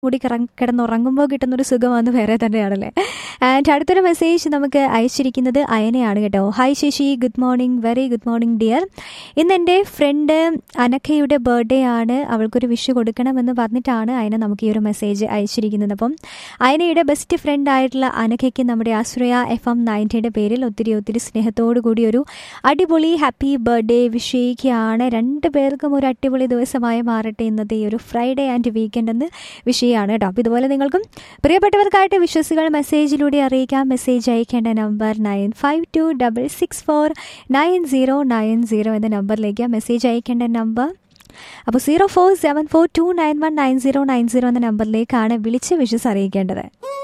കൂടി കിറ- കിടന്നുറങ്ങുമ്പോൾ കിട്ടുന്നൊരു സുഖമെന്ന് വേറെ തന്നെയാണല്ലേ ആൻഡ് അടുത്തൊരു മെസ്സേജ് നമുക്ക് അയച്ചിരിക്കുന്നത് അയനയാണ് കേട്ടോ hi Sasi good morning very good morning dear ഇന്ന് എൻ്റെ ഫ്രണ്ട് അനഖയുടെ ബർത്ത്ഡേ ആണ് അവൾക്കൊരു വിഷ് കൊടുക്കണമെന്ന് പറഞ്ഞിട്ടാണ് അയന നമുക്ക് ഈ ഒരു മെസ്സേജ് അയച്ചിരിക്കുന്നത് അപ്പം അയനയുടെ ബെസ്റ്റ് ഫ്രണ്ട് ആയിട്ടുള്ള അനഖയ്ക്ക് നമ്മുടെ ആശ്രയ എഫ് എം നയൻറ്റിയുടെ പേരിൽ ഒത്തിരി ഒത്തിരി സ്നേഹത്തോടു കൂടി ഒരു അടിപൊളി ഹാപ്പി ബർത്ത്ഡേ വിഷ് ചെയ്യുകയാണ് രണ്ട് പേർക്കും ഒരു അടിപൊളി ദിവസമായി മാറട്ടെ ഇന്നത്തെ ഈ ഒരു ഫ്രൈഡേ ആൻഡ് വീക്കെൻഡ് എന്ന് വിഷയമാണ് കേട്ടോ അപ്പോൾ ഇതുപോലെ നിങ്ങൾക്കും പ്രിയപ്പെട്ടവർക്കായിട്ട് വിശ്വസികൾ മെസ്സേജിലൂടെ അറിയിക്കാം മെസ്സേജ് അയക്കേണ്ട number nine five two double six four nine zero nine zero എന്ന നമ്പറിലേക്ക് മെസ്സേജ് അയക്കേണ്ട നമ്പർ അപ്പോൾ zero four seven four two nine one nine zero nine zero എന്ന നമ്പറിലേക്കാണ് വിളിച്ച് വിഷസ് അറിയിക്കേണ്ടത്